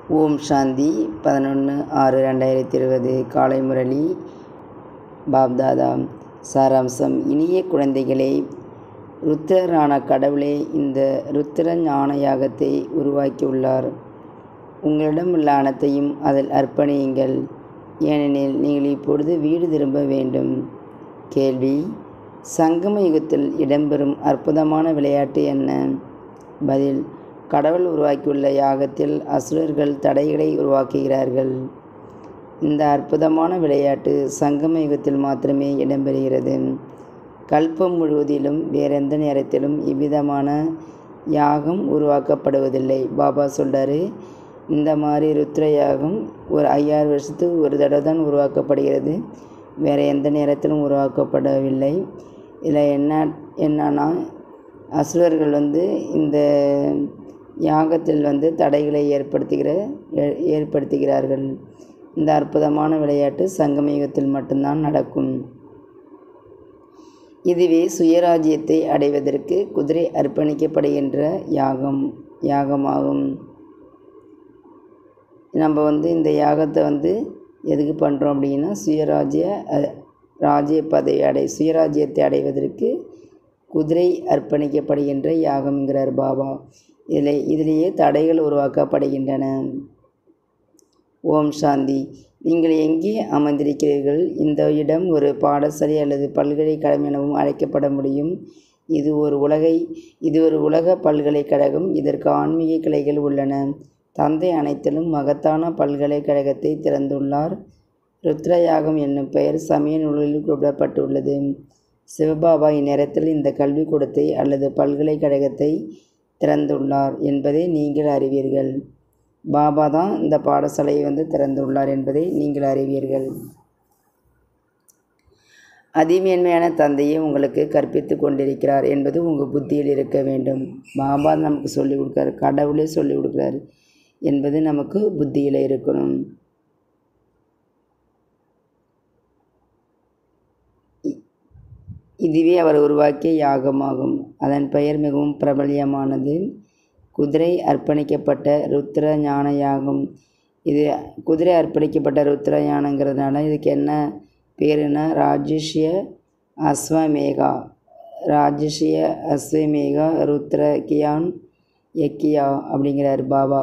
ஓம் சாந்தி பதினொன்று ஆறு ரெண்டாயிரத்தி இருபது காலை முரளி பாப்தாதா சாராம்சம் இனிய குழந்தைகளே ருத்திரரான கடவுளே இந்த ருத்திர ஞான யாகத்தை உருவாக்கியுள்ளார் உங்களிடம் உள்ள அனைத்தையும் அதில் அர்ப்பணியுங்கள் ஏனெனில் நீங்கள் இப்பொழுது வீடு திரும்ப வேண்டும் கேள்வி சங்கம யுகத்தில் இடம்பெறும் அற்புதமான விளையாட்டு என்ன பதில் கடவுள் உருவாக்கியுள்ள யாகத்தில் அசுரர்கள் தடைகளை உருவாக்குகிறார்கள் இந்த அற்புதமான விளையாட்டு சங்கம யுகத்தில் மாத்திரமே இடம்பெறுகிறது கல்பம் முழுவதிலும் வேறெந்த நேரத்திலும் இவ்விதமான யாகம் உருவாக்கப்படுவதில்லை பாபா சொல்கிறாரு இந்த மாதிரி ருத்ர யாகம் ஒரு ஐயாயிரம் வருஷத்துக்கு ஒரு தடவை தான் உருவாக்கப்படுகிறது வேறு எந்த நேரத்திலும் உருவாக்கப்படவில்லை இதில் என்ன என்னன்னா அசுரர்கள் வந்து இந்த யாகத்தில் வந்து தடைகளை ஏற்படுத்துகிற ஏற்படுத்துகிறார்கள் இந்த அற்புதமான விளையாட்டு சங்கமயுகத்தில் மட்டும்தான் நடக்கும் இதுவே சுயராஜ்யத்தை அடைவதற்கு குதிரை அர்ப்பணிக்கப்படுகின்ற யாகம் யாகமாகும் நம்ம வந்து இந்த யாகத்தை வந்து எதுக்கு பண்ணுறோம் அப்படின்னா சுயராஜ்ய ராஜ்ய பதவி அடை சுயராஜ்யத்தை அடைவதற்கு குதிரை அர்ப்பணிக்கப்படுகின்ற யாகம்ங்கிறார் பாபா இதில் இதிலேயே தடைகள் உருவாக்கப்படுகின்றன ஓம் சாந்தி நீங்கள் எங்கே அமர்ந்திருக்கிறீர்கள் இந்த இடம் ஒரு பாடசாலை அல்லது பல்கலைக்கழகம் எனவும் அழைக்கப்பட முடியும் இது ஒரு உலகை இது ஒரு உலக பல்கலைக்கழகம் இதற்கு ஆன்மீக கிளைகள் உள்ளன தந்தை அனைத்திலும் மகத்தான பல்கலைக்கழகத்தை திறந்துள்ளார் ருத்ரயாகம் என்னும் பெயர் சமய நூல்களில் குறிப்பிடப்பட்டுள்ளது சிவபாபா இந்நேரத்தில் இந்த கல்விக்கூடத்தை அல்லது பல்கலைக்கழகத்தை திறந்துள்ளார் என்பதை நீங்கள் அறிவீர்கள் பாபா தான் இந்த பாடசாலையை வந்து திறந்துள்ளார் என்பதை நீங்கள் அறிவீர்கள் அதிமேன்மையான தந்தையை உங்களுக்கு கற்பித்து கொண்டிருக்கிறார் என்பது உங்கள் புத்தியில் இருக்க வேண்டும் பாபா நமக்கு சொல்லிக் கொடுக்குறாரு கடவுளே சொல்லிக் கொடுக்குறாரு என்பது நமக்கு புத்தியில் இருக்கணும் இதுவே அவர் உருவாக்கிய யாகமாகும் அதன் பெயர் மிகவும் பிரபல்யமானது குதிரை அர்ப்பணிக்கப்பட்ட ருத்ர ஞான யாகம் இது குதிரை அர்ப்பணிக்கப்பட்ட ருத்ர ஞானங்கிறதுனால இதுக்கு என்ன பேருனா ராஜ்யஷ்ய அஸ்வமேகா ராஜ்யஷ்ய அஸ்வமேகா ருத்ர கியான் யக்கியா அப்படிங்கிறார் பாபா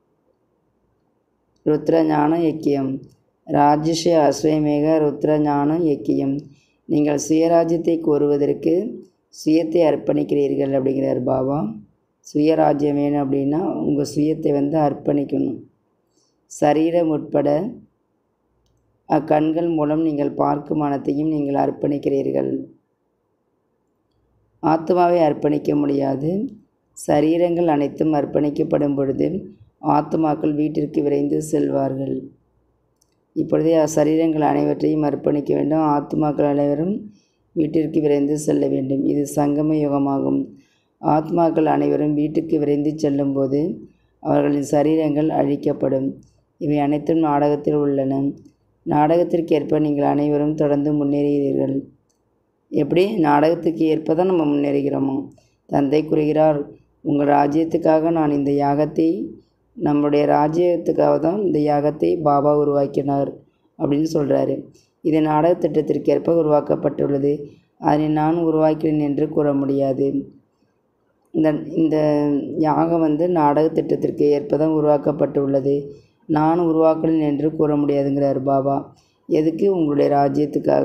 ருத்ர ஞான யக்கியம் ராஜ்யஷ்ய அஸ்வமேக ருத்ர ஞான யக்கியம் நீங்கள் சுயராஜ்யத்தை கோருவதற்கு சுயத்தை அர்ப்பணிக்கிறீர்கள் அப்படிங்கிறார் பாபா சுயராஜ்யம் வேணும் அப்படின்னா உங்கள் சுயத்தை வந்து அர்ப்பணிக்கணும் சரீரம் உட்பட அக்கண்கள் மூலம் நீங்கள் பார்க்கும் அனைத்தையும் நீங்கள் அர்ப்பணிக்கிறீர்கள் ஆத்மாவை அர்ப்பணிக்க முடியாது சரீரங்கள் அனைத்தும் அர்ப்பணிக்கப்படும் பொழுது ஆத்மாக்கள் வீட்டிற்கு விரைந்து செல்வார்கள் இப்பொழுதே சரீரங்கள் அனைவற்றையும் அர்ப்பணிக்க வேண்டும் ஆத்மாக்கள் அனைவரும் வீட்டிற்கு விரைந்து செல்ல வேண்டும் இது சங்கம யுகமாகும் ஆத்மாக்கள் அனைவரும் வீட்டுக்கு விரைந்து செல்லும்போது அவர்களின் சரீரங்கள் அழிக்கப்படும் இவை அனைத்தும் நாடகத்தில் உள்ளன நாடகத்திற்கு ஏற்ப நீங்கள் அனைவரும் தொடர்ந்து முன்னேறுகிறீர்கள் எப்படி நாடகத்துக்கு ஏற்ப தான் நம்ம முன்னேறுகிறோமோ தந்தை கூறுகிறார் உங்கள் ராஜ்யத்துக்காக நான் இந்த யாகத்தை நம்முடைய ராஜ்யத்துக்காக தான் இந்த யாகத்தை பாபா உருவாக்கினார் அப்படின்னு சொல்கிறாரு இது நாடக திட்டத்திற்கு ஏற்ப உருவாக்கப்பட்டுள்ளது அதனை நான் உருவாக்கினேன் என்று கூற முடியாது இந்த இந்த யாகம் வந்து நாடக திட்டத்திற்கு ஏற்ப தான் உருவாக்கப்பட்டுள்ளது நான் உருவாக்கினேன் என்று கூற முடியாதுங்கிறார் பாபா எதுக்கு உங்களுடைய ராஜ்யத்துக்காக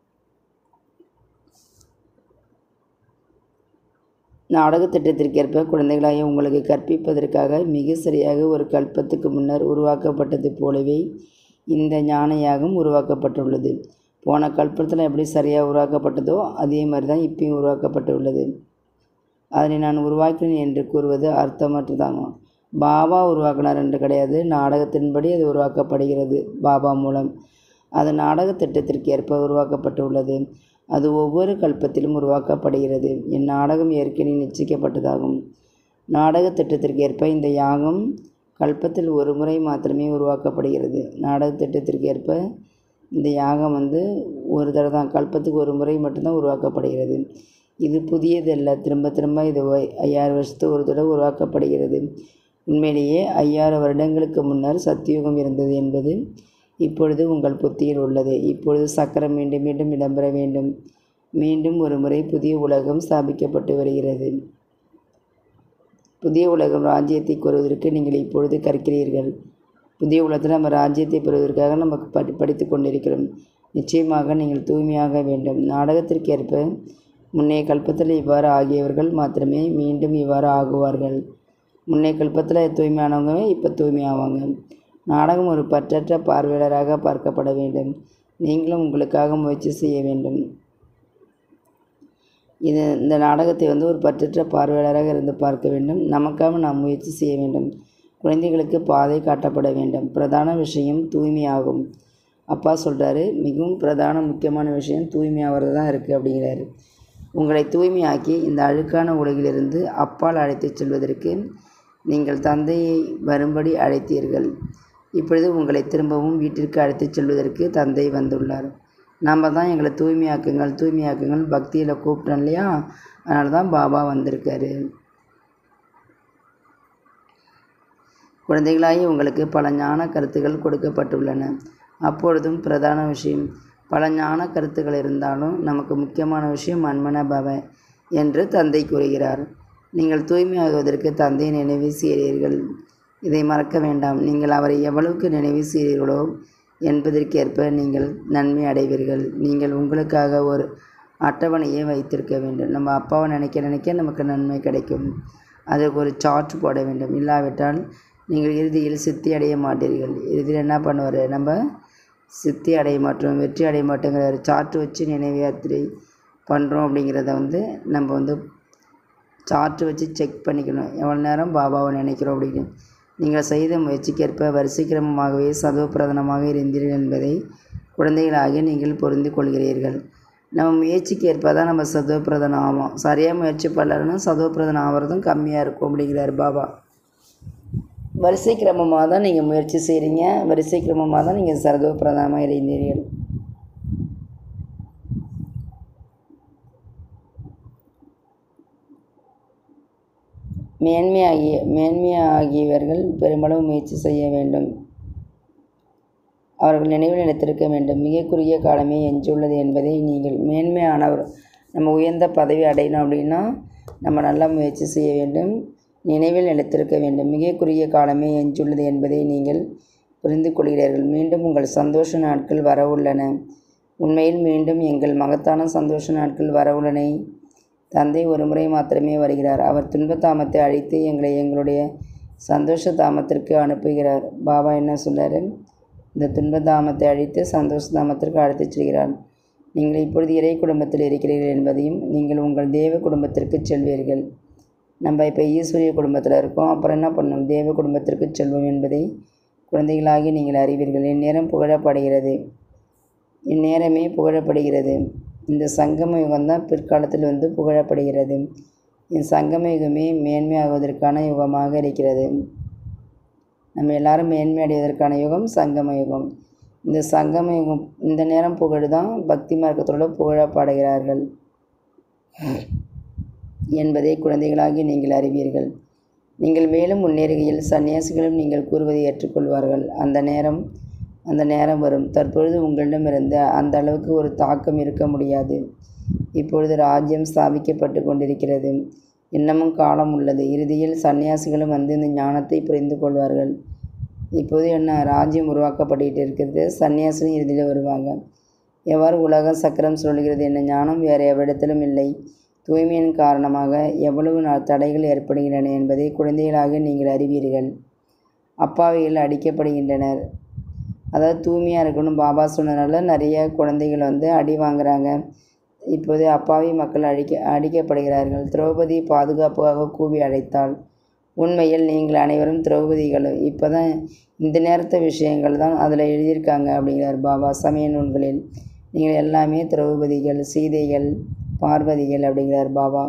நாடக திட்டத்திற்கேற்ப குழந்தைகளாக உங்களுக்கு கற்பிப்பதற்காக மிக சரியாக ஒரு கல்பத்துக்கு முன்னர் உருவாக்கப்பட்டது போலவே இந்த ஞான யாகம் உருவாக்கப்பட்டுள்ளது போன கல்பத்தில் எப்படி சரியாக உருவாக்கப்பட்டதோ அதே மாதிரி தான் இப்பயும் உருவாக்கப்பட்டுள்ளது அதனை நான் உருவாக்கினேன் என்று கூறுவது அர்த்தமற்றதாங்க பாபா உருவாக்கினார் என்று கிடையாது நாடகத்தின்படி அது உருவாக்கப்படுகிறது பாபா மூலம் அது நாடக திட்டத்திற்கு ஏற்ப உருவாக்கப்பட்டுள்ளது அது ஒவ்வொரு கல்பத்திலும் உருவாக்கப்படுகிறது என் நாடகம் ஏற்கனவே நிச்சயிக்கப்பட்டதாகும் நாடக திட்டத்திற்கு ஏற்ப இந்த யாகம் கல்பத்தில் ஒரு முறை மாத்திரமே உருவாக்கப்படுகிறது நாடக திட்டத்திற்கு ஏற்ப இந்த யாகம் வந்து ஒரு தடவை தான் கல்பத்துக்கு ஒரு முறை மட்டும்தான் உருவாக்கப்படுகிறது இது புதியதல்ல திரும்ப திரும்ப இது ஐயாயிரம் வருஷத்துக்கு ஒரு தடவை உருவாக்கப்படுகிறது உண்மையிலேயே ஐயாயிரம் வருடங்களுக்கு முன்னர் சத்தியுகம் இருந்தது என்பது இப்பொழுது உங்கள் புத்தியில் உள்ளது இப்பொழுது சக்கரம் மீண்டும் மீண்டும் இடம்பெற வேண்டும் மீண்டும் ஒரு முறை புதிய உலகம் ஸ்தாபிக்கப்பட்டு வருகிறது புதிய உலகம் ராஜ்யத்தை கூறுவதற்கு நீங்கள் இப்பொழுது கற்கிறீர்கள் புதிய உலகத்தில் நம்ம ராஜ்யத்தை பெறுவதற்காக நம்ம படி படித்து கொண்டிருக்கிறோம் நிச்சயமாக நீங்கள் தூய்மையாக வேண்டும் நாடகத்திற்கு ஏற்ப முன்னைய கல்பத்தில் இவ்வாறு ஆகியவர்கள் மாத்திரமே மீண்டும் இவ்வாறு ஆகுவார்கள் முன்னைய கல்பத்தில் தூய்மையானவங்க இப்போ தூய்மையாவாங்க நாடகம் ஒரு பற்றற்ற பார்வையாளராக பார்க்கப்பட வேண்டும் நீங்களும் உங்களுக்காக முயற்சி செய்ய வேண்டும் இது இந்த நாடகத்தை வந்து ஒரு பற்றற்ற பார்வையாளராக இருந்து பார்க்க வேண்டும் நமக்காக நாம் முயற்சி செய்ய வேண்டும் குழந்தைகளுக்கு பாதை காட்டப்பட வேண்டும் பிரதான விஷயம் தூய்மையாகும் அப்பா சொல்கிறாரு மிகவும் பிரதான முக்கியமான விஷயம் தூய்மையாகிறது தான் இருக்குது அப்படிங்கிறாரு உங்களை தூய்மையாக்கி இந்த அழுக்கான உலகிலிருந்து அப்பால் அழைத்துச் செல்வதற்கு நீங்கள் தந்தையை வரும்படி அழைத்தீர்கள் இப்பொழுது உங்களை திரும்பவும் வீட்டிற்கு அழைத்துச் செல்வதற்கு தந்தை வந்துள்ளார் நம்ம தான் எங்களை தூய்மையாக்குங்கள் தூய்மையாக்குங்கள் பக்தியில் கூப்பிட்டோம் இல்லையா அதனால தான் பாபா வந்திருக்காரு குழந்தைகளாகி உங்களுக்கு பல ஞான கருத்துக்கள் கொடுக்கப்பட்டுள்ளன அப்பொழுதும் பிரதான விஷயம் பல ஞான கருத்துக்கள் இருந்தாலும் நமக்கு முக்கியமான விஷயம் மன்மன பவ என்று தந்தை கூறுகிறார் நீங்கள் தூய்மையாகுவதற்கு தந்தையை நினைவு செய்கிறீர்கள் இதை மறக்க வேண்டாம் நீங்கள் அவரை எவ்வளவுக்கு நினைவு செய்கிறீர்களோ என்பதற்கேற்ப நீங்கள் நன்மை அடைவீர்கள் நீங்கள் உங்களுக்காக ஒரு அட்டவணையை வைத்திருக்க வேண்டும் நம்ம அப்பாவை நினைக்க நினைக்க நமக்கு நன்மை கிடைக்கும் அதுக்கு ஒரு சார்ட் போட வேண்டும் இல்லாவிட்டால் நீங்கள் இறுதியில் சித்தி அடைய மாட்டீர்கள் இறுதியில் என்ன பண்ணுவார் நம்ம சித்தி அடைய மாட்டோம் வெற்றி அடைய மாட்டோங்கிற ஒரு சார்ட் வச்சு நினைவு யாத்திரை பண்ணுறோம் அப்படிங்கிறத வந்து நம்ம வந்து சார்ட் வச்சு செக் பண்ணிக்கணும் எவ்வளோ நேரம் பாபாவை நினைக்கிறோம் அப்படின்னு நீங்கள் செய்த முயற்சிக்கேற்ப வரிசைக்கிரமமாகவே சதவப்பிரதனமாக இருந்தீர்கள் என்பதை குழந்தைகளாக நீங்கள் புரிந்து கொள்கிறீர்கள் நம்ம முயற்சிக்கு ஏற்ப தான் நம்ம சதவப்பிரதனம் ஆவோம் சரியாக முயற்சி பண்ணலன்னா சதவப்பிரதனம் ஆகிறதும் கம்மியாக இருக்கும் அப்படிங்கிறார் பாபா வரிசை கிரமமாக தான் நீங்கள் முயற்சி செய்கிறீங்க வரிசை கிரமமாக தான் நீங்கள் சர்வப்பிரதமாக இருந்தீர்கள் மேன்மையாகிய மேன்மையாகியவர்கள் பெருமளவு முயற்சி செய்ய வேண்டும் அவர்கள் நினைவில் நிலைத்திருக்க வேண்டும் மிக குறுகிய காலமே எஞ்சியுள்ளது என்பதை நீங்கள் மேன்மையானவர் நம்ம உயர்ந்த பதவி அடையணும் அப்படின்னா நம்ம நல்லா முயற்சி செய்ய வேண்டும் நினைவில் நிலைத்திருக்க வேண்டும் மிக குறுகிய காலமே எஞ்சியுள்ளது என்பதை நீங்கள் புரிந்து கொள்கிறீர்கள் மீண்டும் உங்கள் சந்தோஷ நாட்கள் வரவுள்ளன உண்மையில் மீண்டும் எங்கள் மகத்தான சந்தோஷ நாட்கள் வரவுள்ளன தந்தை ஒரு முறை மாத்திரமே வருகிறார் அவர் துன்பத்தாமத்தை அழித்து எங்களை எங்களுடைய சந்தோஷ தாமத்திற்கு அனுப்புகிறார் பாபா என்ன சொல்கிறார் இந்த துன்பதாமத்தை அழித்து சந்தோஷ தாமத்திற்கு அழைத்துச் செல்கிறார் நீங்கள் இப்பொழுது இறை குடும்பத்தில் இருக்கிறீர்கள் என்பதையும் நீங்கள் உங்கள் தேவ குடும்பத்திற்கு செல்வீர்கள் நம்ம இப்போ ஈஸ்வரிய குடும்பத்தில் இருக்கோம் அப்புறம் என்ன பண்ணணும் தேவ குடும்பத்திற்கு செல்வோம் என்பதை குழந்தைகளாகி நீங்கள் அறிவீர்கள் இந்நேரம் புகழப்படுகிறது இந்நேரமே புகழப்படுகிறது இந்த சங்கம யுகம்தான் பிற்காலத்தில் வந்து புகழப்படுகிறது இந்த சங்கம யுகமே மேன்மையாகுவதற்கான யுகமாக இருக்கிறது நம்ம எல்லாரும் மேன்மை அடைவதற்கான யுகம் சங்கம யுகம் இந்த சங்கம யுகம் இந்த நேரம் புகழ் தான் பக்தி மார்க்கத்தோடு புகழப்படுகிறார்கள் என்பதை குழந்தைகளாகி நீங்கள் அறிவீர்கள் நீங்கள் மேலும் முன்னேறுகையில் சன்னியாசிகளும் நீங்கள் கூறுவதை ஏற்றுக்கொள்வார்கள் அந்த நேரம் அந்த நேரம் வரும் தற்பொழுது உங்களிடமிருந்து அந்த அளவுக்கு ஒரு தாக்கம் இருக்க முடியாது இப்பொழுது ராஜ்யம் ஸ்தாபிக்கப்பட்டு கொண்டிருக்கிறது இன்னமும் காலம் உள்ளது இறுதியில் சன்னியாசிகளும் வந்து இந்த ஞானத்தை புரிந்து கொள்வார்கள் இப்போது என்ன ராஜ்யம் உருவாக்கப்பட்டுக்கிட்டு இருக்கிறது சன்னியாசிலும் இறுதியில் வருவாங்க எவ்வாறு உலக சக்கரம் சொல்கிறது என்ன ஞானம் வேறு எவ்விடத்திலும் இல்லை தூய்மையின் காரணமாக எவ்வளவு நாள் தடைகள் ஏற்படுகின்றன என்பதை குழந்தைகளாக நீங்கள் அறிவீர்கள் அப்பாவிகள் அடிக்கப்படுகின்றனர் அதாவது தூய்மையாக இருக்கணும் பாபா சொன்னதுனால நிறைய குழந்தைகள் வந்து அடி வாங்குறாங்க இப்போது அப்பாவி மக்கள் அடிக்க அடிக்கப்படுகிறார்கள் திரௌபதி பாதுகாப்பாக கூவி அழைத்தாள் உண்மையில் நீங்கள் அனைவரும் திரௌபதிகளும் இப்போ தான் இந்த நேரத்து விஷயங்கள் தான் அதில் எழுதியிருக்காங்க அப்படிங்கிறார் பாபா சமய நூல்களில் நீங்கள் எல்லாமே திரௌபதிகள் சீதைகள் பார்வதிகள் அப்படிங்கிறார் பாபா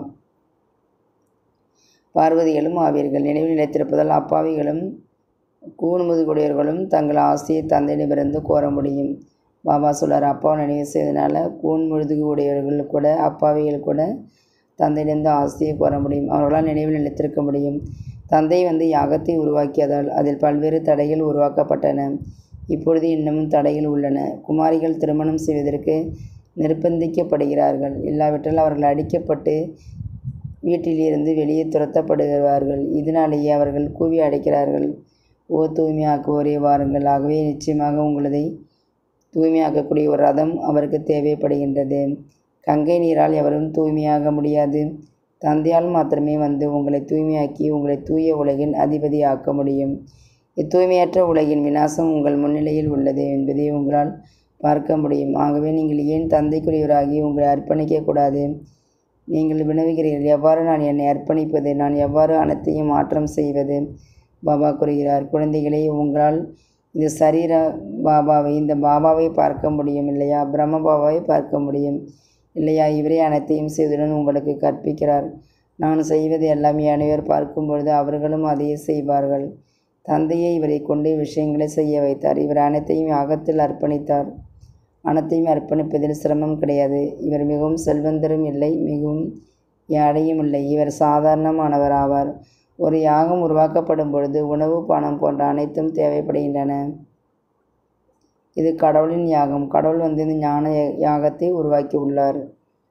பார்வதிகளும் ஆவீர்கள் நினைவில் நிலைத்திருப்பதால் அப்பாவிகளும் கூன்முதுகுடையர்களும் தங்கள் ஆசையை தந்தையிடமிருந்து கோர முடியும் பாபா சொல்லார் அப்பாவை நினைவு செய்ததுனால கூன் முழுதுகு உடையவர்கள் கூட அப்பாவிகள் கூட தந்தையிலிருந்து ஆசையை கோர முடியும் அவர்களால் நினைவில் நிலைத்திருக்க முடியும் தந்தை வந்து யாகத்தை உருவாக்கியதால் அதில் பல்வேறு தடைகள் உருவாக்கப்பட்டன இப்பொழுது இன்னமும் தடைகள் உள்ளன குமாரிகள் திருமணம் செய்வதற்கு நிர்பந்திக்கப்படுகிறார்கள் இல்லாவிட்டால் அவர்கள் அடிக்கப்பட்டு வீட்டிலிருந்து வெளியே துரத்தப்படுகிறார்கள் இதனாலேயே அவர்கள் கூவி அடைக்கிறார்கள் ஓ தூய்மையாக்குவோரே வாருங்கள் ஆகவே நிச்சயமாக உங்களதை தூய்மையாக்கக்கூடிய ஒரு ரதம் அவருக்கு தேவைப்படுகின்றது கங்கை நீரால் எவரும் தூய்மையாக முடியாது தந்தையால் மாத்திரமே வந்து உங்களை தூய்மையாக்கி உங்களை தூய உலகின் அதிபதி ஆக்க முடியும் இத்தூய்மையற்ற உலகின் விநாசம் உங்கள் முன்னிலையில் உள்ளது என்பதை உங்களால் பார்க்க முடியும் ஆகவே நீங்கள் ஏன் தந்தைக்குரியவராகி உங்களை அர்ப்பணிக்கக்கூடாது நீங்கள் வினவுகிறீர்கள் எவ்வாறு நான் என்னை அர்ப்பணிப்பது நான் எவ்வாறு அனைத்தையும் மாற்றம் செய்வது பாபா கூறுகிறார் குழந்தைகளே உங்களால் இந்த சரீர பாபாவை இந்த பாபாவை பார்க்க முடியும் இல்லையா பிரம்ம பாபாவை பார்க்க முடியும் இல்லையா இவரே அனைத்தையும் செய்வதுடன் உங்களுக்கு கற்பிக்கிறார் நான் செய்வது எல்லாமே அனைவர் பார்க்கும் பொழுது அவர்களும் அதையே செய்வார்கள் தந்தையை இவரை கொண்டு விஷயங்களை செய்ய வைத்தார் இவர் அனைத்தையும் யாகத்தில் அர்ப்பணித்தார் அனைத்தையும் அர்ப்பணிப்பதில் சிரமம் கிடையாது இவர் மிகவும் செல்வந்தரும் இல்லை மிகவும் ஏழையும் இல்லை இவர் சாதாரணமானவர் ஆவார் ஒரு யாகம் உருவாக்கப்படும் பொழுது உணவு பணம் போன்ற அனைத்தும் தேவைப்படுகின்றன இது கடவுளின் யாகம் கடவுள் வந்து இந்த ஞான யாகத்தை உருவாக்கி உள்ளார்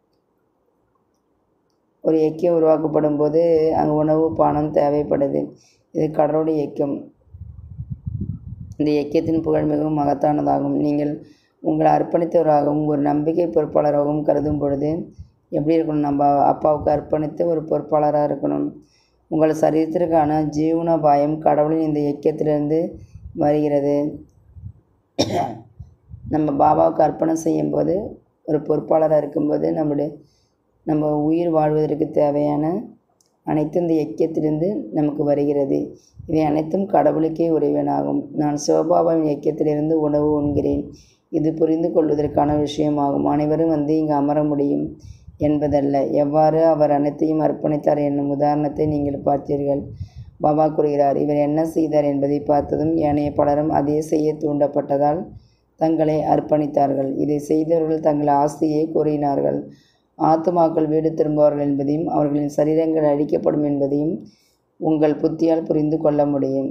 ஒரு இயக்கியம் உருவாக்கப்படும் போது அங்கே உணவு பானம் தேவைப்படுது இது கடவுளுடைய இயக்கம் இந்த இயக்கியத்தின் புகழ் மிகவும் மகத்தானதாகும் நீங்கள் உங்களை அர்ப்பணித்தவராகவும் ஒரு நம்பிக்கை பொறுப்பாளராகவும் கருதும் பொழுது எப்படி இருக்கணும் நம்ம அப்பாவுக்கு அர்ப்பணித்து ஒரு பொறுப்பாளராக இருக்கணும் உங்கள் சரீரத்திற்கான ஜீவனோபாயம் கடவுளின் இந்த இயக்கத்திலிருந்து வருகிறது நம்ம பாபாவுக்கு அர்ப்பணம் செய்யும்போது ஒரு பொறுப்பாளராக இருக்கும்போது நம்முடைய நம்ம உயிர் வாழ்வதற்கு தேவையான அனைத்தும் இந்த இயக்கத்திலிருந்து நமக்கு வருகிறது இவை அனைத்தும் கடவுளுக்கே உரியவனாகும் நான் சிவபாபாவின் இயக்கத்திலிருந்து உணவு உண்கிறேன் இது புரிந்து கொள்வதற்கான விஷயமாகும் அனைவரும் வந்து இங்கு அமர முடியும் என்பதல்ல எவ்வாறு அவர் அனைத்தையும் அர்ப்பணித்தார் என்னும் உதாரணத்தை நீங்கள் பார்த்தீர்கள் பாபா கூறுகிறார் இவர் என்ன செய்தார் என்பதை பார்த்ததும் ஏனைய பலரும் அதே செய்ய தூண்டப்பட்டதால் தங்களை அர்ப்பணித்தார்கள் இதை செய்தவர்கள் தங்கள் ஆஸ்தியை கூறினார்கள் ஆத்துமாக்கள் வீடு திரும்புவார்கள் என்பதையும் அவர்களின் சரீரங்கள் அழிக்கப்படும் என்பதையும் உங்கள் புத்தியால் புரிந்து கொள்ள முடியும்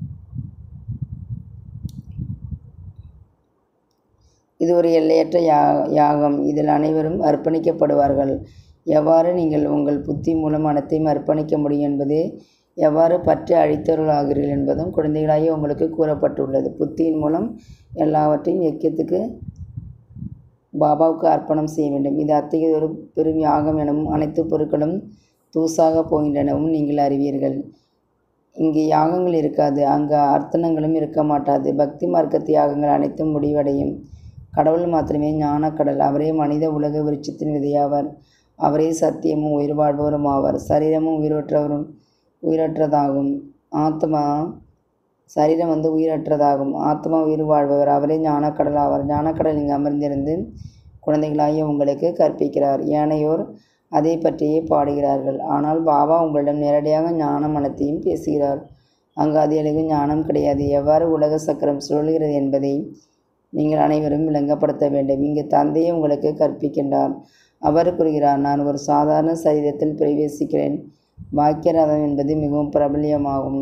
இது ஒரு எல்லையற்ற யா யாகம் இதில் அனைவரும் அர்ப்பணிக்கப்படுவார்கள் எவ்வாறு நீங்கள் உங்கள் புத்தி மூலம் அனைத்தையும் அர்ப்பணிக்க முடியும் என்பதே எவ்வாறு பற்றி அழித்தவர்களாகிறீர்கள் என்பதும் குழந்தைகளாகி உங்களுக்கு கூறப்பட்டுள்ளது புத்தியின் மூலம் எல்லாவற்றையும் இயக்கத்துக்கு பாபாவுக்கு அர்ப்பணம் செய்ய வேண்டும் இது அத்தகைய ஒரு பெரும் யாகம் எனவும் அனைத்து பொருட்களும் தூசாக போகின்றனவும் நீங்கள் அறிவீர்கள் இங்கு யாகங்கள் இருக்காது அங்கு அர்த்தனங்களும் இருக்க மாட்டாது பக்தி மார்க்கத்து யாகங்கள் அனைத்தும் முடிவடையும் கடவுள் மாத்திரமே ஞானக்கடல் அவரே மனித உலக விருட்சத்தின் விதையாவார் அவரே சத்தியமும் உயிர் வாழ்பவரும் ஆவார் சரீரமும் உயிரற்றவரும் உயிரற்றதாகும் ஆத்மா சரீரம் வந்து உயிரற்றதாகும் ஆத்மா உயிர் வாழ்பவர் அவரே ஞானக்கடல் ஆவார் ஞானக்கடல் இங்கு அமர்ந்திருந்து குழந்தைகளாகிய உங்களுக்கு கற்பிக்கிறார் ஏனையோர் அதை பற்றியே பாடுகிறார்கள் ஆனால் பாபா உங்களிடம் நேரடியாக ஞானம் அனைத்தையும் பேசுகிறார் அங்கு அது எனக்கு ஞானம் கிடையாது எவ்வாறு உலக சக்கரம் சுழல்கிறது என்பதை நீங்கள் அனைவரும் விளங்கப்படுத்த வேண்டும் இங்கு தந்தையே உங்களுக்கு கற்பிக்கின்றார் அவர் கூறுகிறார் நான் ஒரு சாதாரண சரீரத்தில் பிரவேசிக்கிறேன் பாக்கியரதம் என்பது மிகவும் பிரபல்யமாகும்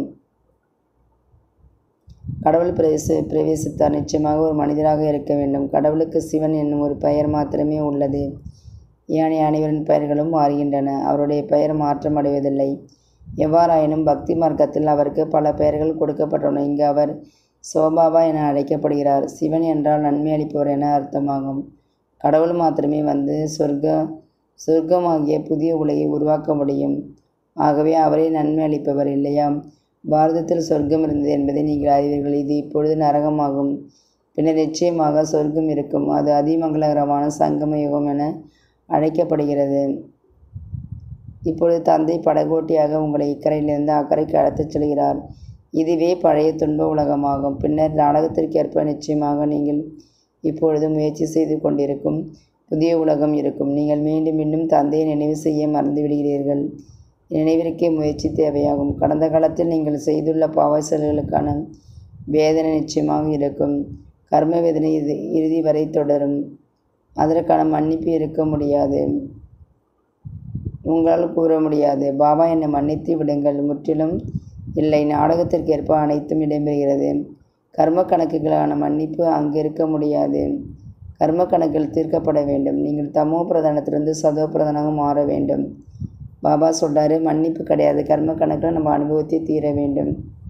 கடவுள் பிரவேச பிரவேசித்தார் நிச்சயமாக ஒரு மனிதராக இருக்க வேண்டும் கடவுளுக்கு சிவன் என்னும் ஒரு பெயர் மாத்திரமே உள்ளது ஏனைய அனைவரின் பெயர்களும் மாறுகின்றன அவருடைய பெயர் மாற்றம் அடைவதில்லை எவ்வாறாயினும் பக்தி மார்க்கத்தில் அவருக்கு பல பெயர்கள் கொடுக்கப்பட்டுள்ளன இங்கு அவர் சோபாபா என அழைக்கப்படுகிறார் சிவன் என்றால் நன்மை அளிப்பவர் என அர்த்தமாகும் கடவுள் மாத்திரமே வந்து சொர்க்க சொர்க்கமாகிய புதிய உலகை உருவாக்க முடியும் ஆகவே அவரே நன்மை அளிப்பவர் இல்லையா பாரதத்தில் சொர்க்கம் இருந்தது என்பதை நீங்கள் அறிவீர்கள் இது இப்பொழுது நரகமாகும் பின்னர் நிச்சயமாக சொர்க்கம் இருக்கும் அது அதிமங்களகரமான சங்கம யுகம் என அழைக்கப்படுகிறது இப்பொழுது தந்தை படகோட்டியாக உங்களை இக்கரையிலிருந்து அக்கறைக்கு அழைத்துச் செல்கிறார் இதுவே பழைய துன்ப உலகமாகும் பின்னர் நாடகத்திற்கேற்ப நிச்சயமாக நீங்கள் இப்பொழுது முயற்சி செய்து கொண்டிருக்கும் புதிய உலகம் இருக்கும் நீங்கள் மீண்டும் மீண்டும் தந்தையை நினைவு செய்ய மறந்து விடுகிறீர்கள் நினைவிற்கே முயற்சி தேவையாகும் கடந்த காலத்தில் நீங்கள் செய்துள்ள பாவ செயல்களுக்கான வேதனை நிச்சயமாக இருக்கும் கர்ம வேதனை இது இறுதி வரை தொடரும் அதற்கான மன்னிப்பு இருக்க முடியாது உங்களால் கூற முடியாது பாபா என்னை மன்னித்து விடுங்கள் முற்றிலும் இல்லை நாடகத்திற்கேற்ப அனைத்தும் இடம்பெறுகிறது கர்ம கணக்குகளான மன்னிப்பு அங்கு இருக்க முடியாது கர்ம கணக்கில் தீர்க்கப்பட வேண்டும் நீங்கள் தமோ பிரதானத்திலிருந்து சதோ பிரதானாக மாற வேண்டும் பாபா சொல்றாரு மன்னிப்பு கிடையாது கர்ம கணக்கில் நம்ம அனுபவத்தை தீர வேண்டும்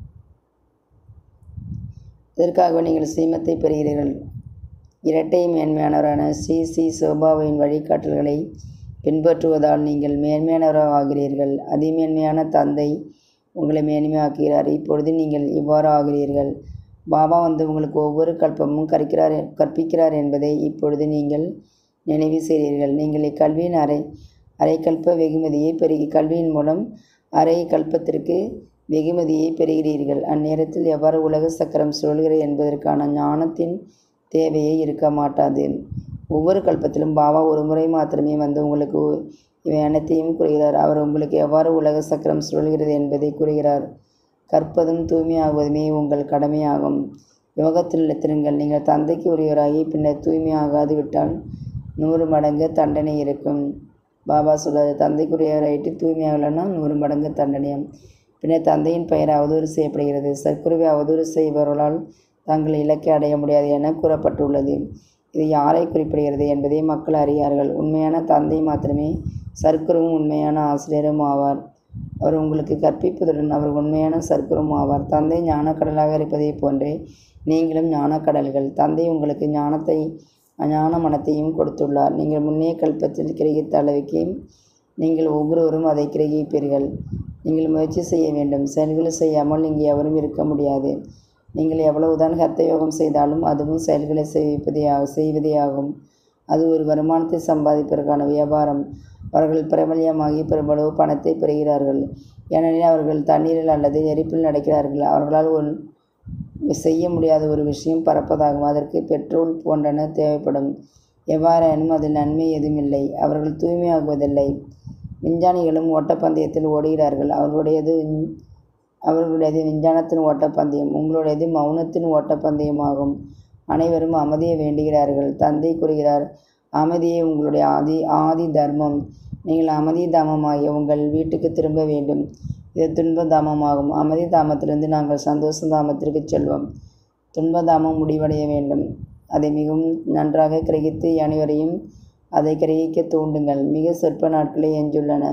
இதற்காக நீங்கள் சீமத்தை பெறுகிறீர்கள் இரட்டை மேன்மையானவரான ஸ்ரீ ஸ்ரீ சோபாவின் வழிகாட்டல்களை பின்பற்றுவதால் நீங்கள் மேன்மையானவராக ஆகிறீர்கள் அதிமேன்மையான தந்தை உங்களை மேன்மையாக்குகிறார் இப்பொழுது நீங்கள் இவ்வாறு ஆகிறீர்கள் பாபா வந்து உங்களுக்கு ஒவ்வொரு கல்பமும் கற்கிறார் கற்பிக்கிறார் என்பதை இப்பொழுது நீங்கள் நினைவு செய்கிறீர்கள் நீங்கள் இக்கல்வியின் அரை அரைக்கல்ப வெகுமதியை பெருகி கல்வியின் மூலம் அரை கல்பத்திற்கு வெகுமதியை பெறுகிறீர்கள் அந்நேரத்தில் எவ்வாறு உலக சக்கரம் சுழல்கிறது என்பதற்கான ஞானத்தின் தேவையே இருக்க மாட்டாது ஒவ்வொரு கல்பத்திலும் பாபா ஒரு முறை மாத்திரமே வந்து உங்களுக்கு இவை அனைத்தையும் கூறுகிறார் அவர் உங்களுக்கு எவ்வாறு உலக சக்கரம் சுழல்கிறது என்பதை கூறுகிறார் கற்பதும் தூய்மையாகுவதுமே உங்கள் கடமையாகும் யோகத்தில் நிறுத்திருங்கள் நீங்கள் தந்தைக்கு உரியவராகி பின்னர் தூய்மையாகாது விட்டால் நூறு மடங்கு தண்டனை இருக்கும் பாபா சொல்றாரு தந்தைக்குரியவராயிட்டு தூய்மையாகலைன்னா நூறு மடங்கு தண்டனையும் பின்னர் தந்தையின் பெயர் அவதூறு செய்யப்படுகிறது சர்க்குருவை அவதூறு செய்பவர்களால் தங்கள் இலக்கை அடைய முடியாது என கூறப்பட்டுள்ளது இது யாரை குறிப்பிடுகிறது என்பதை மக்கள் அறியார்கள் உண்மையான தந்தை மாத்திரமே சர்க்குருவும் உண்மையான ஆசிரியரும் ஆவார் அவர் உங்களுக்கு கற்பிப்பதுடன் அவர் உண்மையான சர்க்குரும் ஆவார் தந்தை ஞானக்கடலாக இருப்பதைப் போன்றே நீங்களும் ஞானக்கடல்கள் தந்தை உங்களுக்கு ஞானத்தை ஞான மனத்தையும் கொடுத்துள்ளார் நீங்கள் முன்னே கல்பத்தில் கிரகித்த அளவுக்கு நீங்கள் ஒவ்வொருவரும் அதை கிரகிப்பீர்கள் நீங்கள் முயற்சி செய்ய வேண்டும் செயல்களை செய்யாமல் இங்கே எவரும் இருக்க முடியாது நீங்கள் எவ்வளவுதான் ஹத்த யோகம் செய்தாலும் அதுவும் செயல்களை செய்விப்பதே ஆ- செய்வதே ஆகும் அது ஒரு வருமானத்தை சம்பாதிப்பதற்கான வியாபாரம் அவர்கள் பிரபல்யமாகி பெருமளவு பணத்தை பெறுகிறார்கள் ஏனெனில் அவர்கள் தண்ணீரில் அல்லது நெருப்பில் நடக்கிறார்கள் அவர்களால் ஒன் செய்ய முடியாத ஒரு விஷயம் பறப்பதாகும் அதற்கு பெட்ரோல் போன்றன தேவைப்படும் எவ்வாறாயினும் அதில் நன்மை எதுவும் இல்லை அவர்கள் தூய்மையாகுவதில்லை விஞ்ஞானிகளும் ஓட்டப்பந்தயத்தில் ஓடுகிறார்கள் அவர்களுடையது விஞ்- அவர்களுடையது விஞ்ஞானத்தின் ஓட்டப்பந்தயம் உங்களுடையது மௌனத்தின் ஓட்டப்பந்தயமாகும் அனைவரும் அமைதியை வேண்டுகிறார்கள் தந்தை கூறுகிறார் அமைதியே உங்களுடைய ஆதி ஆதி தர்மம் நீங்கள் அமைதி தாமமாகிய உங்கள் வீட்டுக்கு திரும்ப வேண்டும் இது துன்ப தாமமாகும் அமைதி தாமத்திலிருந்து நாங்கள் சந்தோஷ தாமத்திற்கு செல்வோம் துன்பதாமம் முடிவடைய வேண்டும் அதை மிகவும் நன்றாக கிரகித்து அனைவரையும் அதை கிரகிக்க தூண்டுங்கள் மிக சொற்ப நாட்களே எஞ்சுள்ளன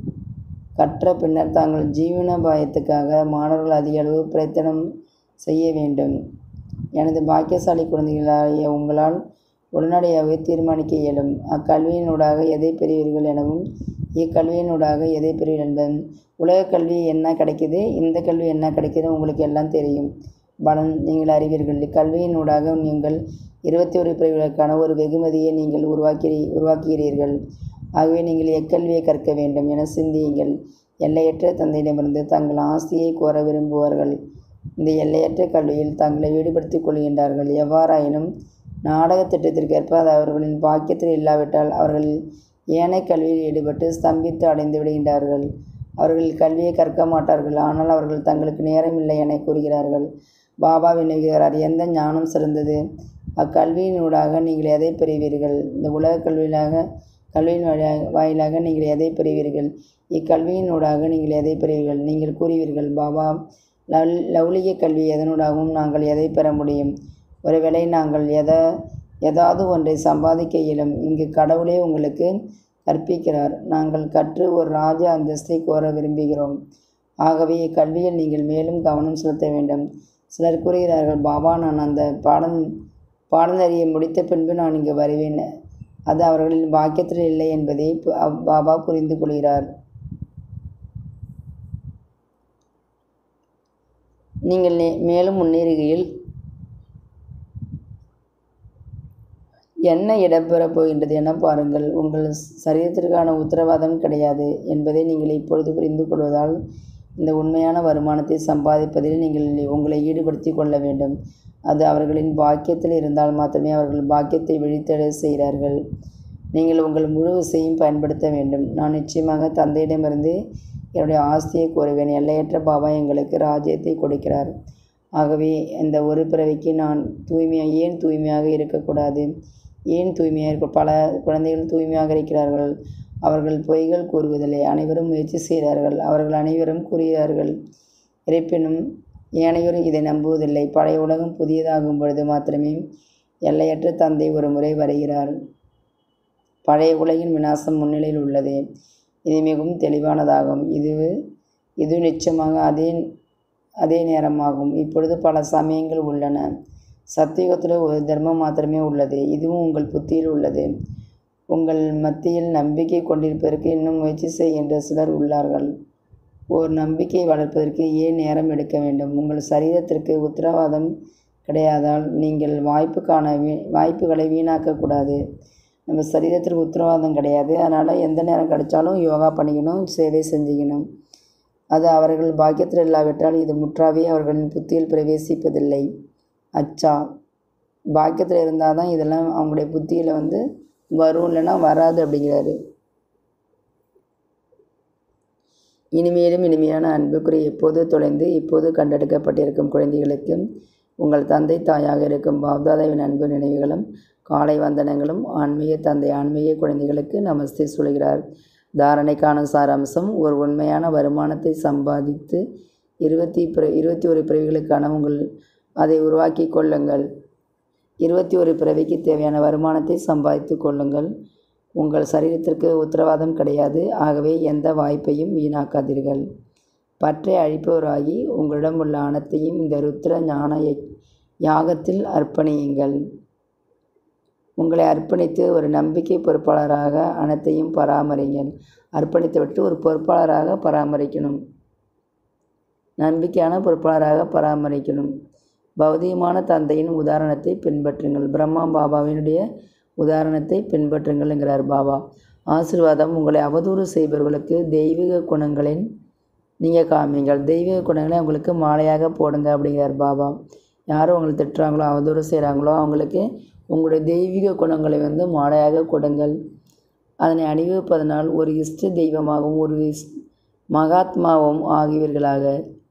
கற்ற பின்னர் தாங்கள் ஜீவனோபாயத்துக்காக மாணவர்கள் அதிக அளவு பிரயத்தனம் செய்ய வேண்டும் எனது பாக்கியசாலி குழந்தைகளாகிய உங்களால் உடனடியாகவே தீர்மானிக்க இயலும் அக்கல்வியினூடாக எதை பெறுவீர்கள் எனவும் இக்கல்வியினூடாக எதை பெறுவீர்கள் என்பதும் உலக கல்வி என்ன கிடைக்குது இந்த கல்வி என்ன கிடைக்குது உங்களுக்கு எல்லாம் தெரியும் பலன் நீங்கள் அறிவீர்கள் இக்கல்வியினூடாக நீங்கள் இருபத்தி ஒரு பிரிவுகளுக்கான ஒரு வெகுமதியை நீங்கள் உருவாக்கி உருவாக்குகிறீர்கள் ஆகவே நீங்கள் எக்கல்வியை கற்க வேண்டும் என சிந்தியுங்கள் எல்லையற்ற தந்தையிடமிருந்து தங்கள் ஆசையை கோர விரும்புவார்கள் இந்த எல்லையற்ற கல்வியில் தங்களை ஈடுபடுத்திக் கொள்கின்றார்கள் எவ்வாறாயினும் நாடக திட்டத்திற்கேற்ப அது அவர்களின் பாக்கியத்தில் இல்லாவிட்டால் அவர்கள் ஏனைய கல்வியில் ஈடுபட்டு ஸ்தம்பித்து அடைந்து விடுகின்றார்கள் அவர்கள் கல்வியை கற்க மாட்டார்கள் ஆனால் அவர்கள் தங்களுக்கு நேரமில்லை என கூறுகிறார்கள் பாபா வினவுகிறார் எந்த ஞானம் சிறந்தது அக்கல்வியினூடாக நீங்கள் எதை பெறுவீர்கள் இந்த உலக கல்வியிலாக கல்வியின் வழியாக வாயிலாக நீங்கள் எதை பெறுவீர்கள் இக்கல்வியினூடாக நீங்கள் எதை பெறுவீர்கள் நீங்கள் கூறுவீர்கள் பாபா லவ் லௌலிக கல்வி எதனூடாகவும் நாங்கள் எதை பெற முடியும் ஒருவேளை நாங்கள் எதை ஏதாவது ஒன்றை சம்பாதிக்க இயலும் இங்கு கடவுளே உங்களுக்கு கற்பிக்கிறார் நாங்கள் கற்று ஒரு ராஜ அந்தஸ்தை கோர விரும்புகிறோம் ஆகவே இக்கல்வியில் நீங்கள் மேலும் கவனம் செலுத்த வேண்டும் சிலர் கூறுகிறார்கள் பாபா நான் அந்த பாடம் பாடநெறியை முடித்த பின்பு நான் இங்கு வருவேன் அது அவர்களின் பாக்கியத்தில் இல்லை என்பதை பு- அவ்- பாபா புரிந்து கொள்கிறார் நீங்கள் நே- மேலும் முன்னேறுகையில் என்ன இடம்பெறப் போகின்றது என பாருங்கள் உங்கள் சரீரத்திற்கான உத்தரவாதம் கிடையாது என்பதை நீங்கள் இப்பொழுது புரிந்து கொள்வதால் இந்த உண்மையான வருமானத்தை சம்பாதிப்பதில் நீங்கள் உங்களை ஈடுபடுத்திக் கொள்ள வேண்டும் அது அவர்களின் பாக்கியத்தில் இருந்தால் மாத்திரமே அவர்கள் பாக்கியத்தை விழித்தெழ செய்கிறார்கள் நீங்கள் உங்கள் முழு விசையும் பயன்படுத்த வேண்டும் நான் நிச்சயமாக தந்தையிடமிருந்து என்னுடைய ஆஸ்தியை கோருவேன் எல்லையற்ற பாபா எங்களுக்கு ராஜ்யத்தை கொடுக்கிறார் ஆகவே இந்த ஒரு பிறவிக்கு நான் தூய்மையாக ஏன் தூய்மையாக இருக்கக்கூடாது ஏன் தூய்மையாக இருக்க பல குழந்தைகள் தூய்மையாக இருக்கிறார்கள் அவர்கள் பொய்கள் கூறுவதில்லை அனைவரும் முயற்சி செய்கிறார்கள் அவர்கள் அனைவரும் கூறுகிறார்கள் இருப்பினும் ஏனையோரும் இதை நம்புவதில்லை பழைய உலகம் புதியதாகும் பொழுது மாத்திரமே எல்லையற்ற தந்தை ஒரு முறை வருகிறார் பழைய உலகின் விநாசம் முன்னிலையில் உள்ளது இது மிகவும் தெளிவானதாகும் இது இது நிச்சயமாக அதே அதே நேரமாகும் இப்பொழுது பல சமயங்கள் உள்ளன சத்தியுகத்தில் ஒரு தர்மம் மாத்திரமே உள்ளது இதுவும் உங்கள் புத்தியில் உள்ளது உங்கள் மத்தியில் நம்பிக்கை கொண்டிருப்பதற்கு இன்னும் முயற்சி செய்கின்ற சிலர் உள்ளார்கள் ஓர் நம்பிக்கை வளர்ப்பதற்கு ஏன் நேரம் எடுக்க வேண்டும் உங்கள் சரீரத்திற்கு உத்தரவாதம் கிடையாதால் நீங்கள் வாய்ப்புக்கான வீ வாய்ப்புகளை வீணாக்கக்கூடாது நம்ம சரீரத்திற்கு உத்தரவாதம் கிடையாது அதனால் எந்த நேரம் கிடைச்சாலும் யோகா பண்ணிக்கணும் சேவை செஞ்சுக்கணும் அது அவர்கள் பாக்கியத்தில் இல்லாவிட்டால் இது முற்றாவே அவர்களின் புத்தியில் பிரவேசிப்பதில்லை அச்சா பாக்கியத்தில் இருந்தால் தான் இதெல்லாம் அவங்களுடைய புத்தியில் வந்து வரும் இல்லைன்னா வராது அப்படிங்கிறாரு இனிமேலும் இனிமையான அன்புக்குரிய எப்போது தொலைந்து இப்போது கண்டெடுக்கப்பட்டிருக்கும் குழந்தைகளுக்கு உங்கள் தந்தை தாயாக இருக்கும் பாப்தாதாவின் அன்பு நினைவுகளும் காலை வந்தனங்களும் ஆன்மீக தந்தை ஆன்மீக குழந்தைகளுக்கு நமஸ்தே சொல்கிறார் தாரணைக்கான சாராம்சம் ஒரு உண்மையான வருமானத்தை சம்பாதித்து இருபத்தி பிற இருபத்தி ஒரு பிறவிகளுக்கான உங்கள் அதை உருவாக்கி கொள்ளுங்கள் இருபத்தி ஒரு பிறவிக்கு தேவையான வருமானத்தை சம்பாதித்து கொள்ளுங்கள் உங்கள் சரீரத்திற்கு உத்தரவாதம் கிடையாது ஆகவே எந்த வாய்ப்பையும் வீணாக்காதீர்கள் பற்றை அழிப்பவராகி உங்களிடம் உள்ள அனைத்தையும் இந்த ருத்ர ஞான யாகத்தில் அர்ப்பணியுங்கள் உங்களை அர்ப்பணித்து ஒரு நம்பிக்கை பொறுப்பாளராக அனைத்தையும் பராமரிங்கள் அர்ப்பணித்து விட்டு ஒரு பொறுப்பாளராக பராமரிக்கணும் நம்பிக்கையான பொறுப்பாளராக பராமரிக்கணும் பௌதிகமான தந்தையின் உதாரணத்தை பின்பற்றுங்கள் பிரம்மா பாபாவினுடைய உதாரணத்தை பின்பற்றுங்கள்ங்கிறார் பாபா ஆசிர்வாதம் உங்களை அவதூறு செய்பவர்களுக்கு தெய்வீக குணங்களின் நீங்கள் காமிங்கள் தெய்வீக குணங்களை அவங்களுக்கு மாலையாக போடுங்க அப்படிங்கிறார் பாபா யாரும் உங்களை திட்டுறாங்களோ அவதூறு செய்கிறாங்களோ அவங்களுக்கு உங்களுடைய தெய்வீக குணங்களை வந்து மாலையாக கொடுங்கள் அதனை அணிவிப்பதனால் ஒரு இஷ்ட தெய்வமாகவும் ஒரு இஸ் மகாத்மாவும் ஆகியவர்களாக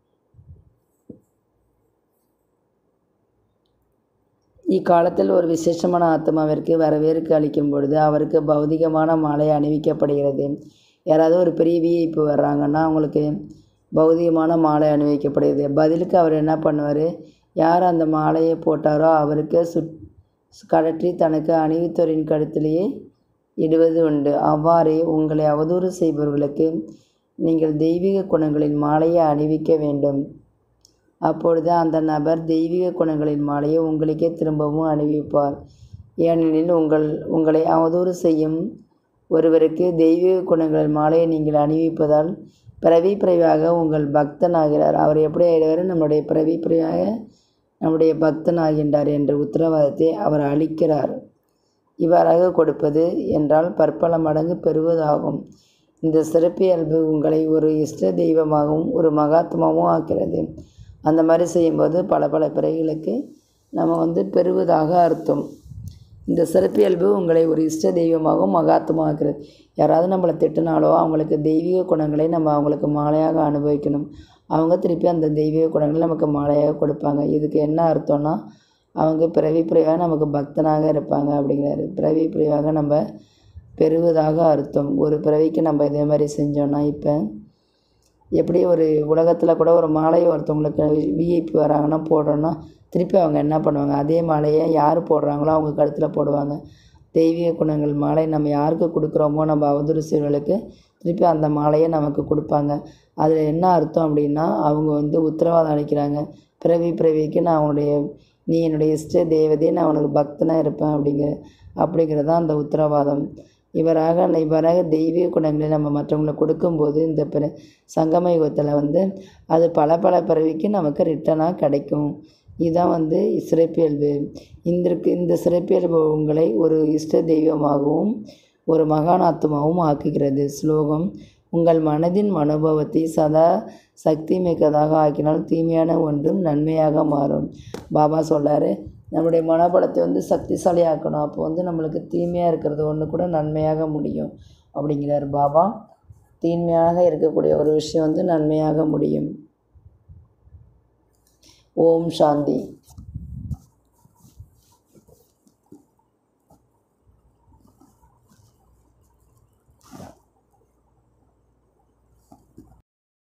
இக்காலத்தில் ஒரு விசேஷமான ஆத்மாவிற்கு வரவேற்கு அளிக்கும் பொழுது அவருக்கு பௌதிகமான மாலை அணிவிக்கப்படுகிறது யாராவது ஒரு பெரிய விஐபி வர்றாங்கன்னா அவங்களுக்கு பௌதிகமான மாலை அணிவிக்கப்படுகிறது பதிலுக்கு அவர் என்ன பண்ணுவார் யார் அந்த மாலையை போட்டாரோ அவருக்கு சுட் கழற்றி தனக்கு அணிவித்தோரின் கழுத்திலேயே இடுவது உண்டு அவ்வாறே உங்களை அவதூறு செய்பவர்களுக்கு நீங்கள் தெய்வீக குணங்களின் மாலையை அணிவிக்க வேண்டும் அப்பொழுது அந்த நபர் தெய்வீக குணங்களின் மாலையை உங்களுக்கே திரும்பவும் அணிவிப்பார் ஏனெனில் உங்கள் உங்களை அவதூறு செய்யும் ஒருவருக்கு தெய்வீக குணங்களின் மாலையை நீங்கள் அணிவிப்பதால் பிறவி பிறவியாக உங்கள் பக்தன் ஆகிறார் அவர் எப்படி ஆகிடுவார் நம்முடைய பிறவி பிறவியாக நம்முடைய பக்தன் ஆகின்றார் என்ற உத்தரவாதத்தை அவர் அளிக்கிறார் இவ்வாறாக கொடுப்பது என்றால் பற்பல மடங்கு பெறுவதாகும் இந்த சிறப்பியல்பு உங்களை ஒரு இஷ்ட தெய்வமாகவும் ஒரு மகாத்மாவும் ஆக்கிறது அந்த மாதிரி செய்யும்போது பல பல பிறவிகளுக்கு நம்ம வந்து பெறுவதாக அர்த்தம் இந்த சிறப்பியல்பு உங்களை ஒரு இஷ்ட தெய்வமாகவும் மகாத்மாக்குறது யாராவது நம்மளை திட்டினாலோ அவங்களுக்கு தெய்வீக குணங்களை நம்ம அவங்களுக்கு மாலையாக அனுபவிக்கணும் அவங்க திருப்பி அந்த தெய்வீக குணங்களை நமக்கு மாலையாக கொடுப்பாங்க இதுக்கு என்ன அர்த்தம்னா அவங்க பிறவி பிறவியாக நமக்கு பக்தனாக இருப்பாங்க அப்படிங்கிறாரு பிறவி பிறவியாக நம்ம பெறுவதாக அர்த்தம் ஒரு பிறவிக்கு நம்ம இதே மாதிரி செஞ்சோன்னா இப்போ எப்படி ஒரு உலகத்தில் கூட ஒரு மாலையை ஒருத்தவங்களுக்கு விஐபி வராங்கன்னா போடுறோன்னா திருப்பி அவங்க என்ன பண்ணுவாங்க அதே மாலையை யார் போடுறாங்களோ அவங்க கழுத்தில் போடுவாங்க தெய்வீக குணங்கள் மாலை நம்ம யாருக்கு கொடுக்குறோமோ நம்ம அவதூறு செய்வர்களுக்கு திருப்பி அந்த மாலையை நமக்கு கொடுப்பாங்க அதில் என்ன அர்த்தம் அப்படின்னா அவங்க வந்து உத்தரவாதம் அளிக்கிறாங்க பிறவி பிறவிக்கு நான் அவனுடைய நீ என்னுடைய இஷ்ட தேவதை நான் உனக்கு பக்தனாக இருப்பேன் அப்படிங்கிற அப்படிங்கிறது தான் அந்த உத்தரவாதம் இவராக இவராக தெய்வீக குணங்களை நம்ம மற்றவங்களுக்கு கொடுக்கும்போது இந்த பிற சங்கம யுகத்தில் வந்து அது பல பல பிறவிக்கு நமக்கு ரிட்டனாக கிடைக்கும் இதுதான் வந்து சிறப்பியல்பு இந்திற்கு இந்த சிறப்பியல்பு உங்களை ஒரு இஷ்ட தெய்வமாகவும் ஒரு மகானாத்மாவும் ஆக்குகிறது ஸ்லோகம் உங்கள் மனதின் மனோபவத்தை சதா சக்தி மிக்கதாக ஆக்கினால் தீமையான ஒன்றும் நன்மையாக மாறும் பாபா சொல்கிறாரு நம்முடைய மனோபலத்தை வந்து சக்திசாலி ஆக்கணும் அப்போ வந்து நம்மளுக்கு தீமையாக இருக்கிறது ஒன்று கூட நன்மையாக முடியும் அப்படிங்கிறார் பாபா தீமையாக இருக்கக்கூடிய ஒரு விஷயம் வந்து நன்மையாக முடியும் ஓம் சாந்தி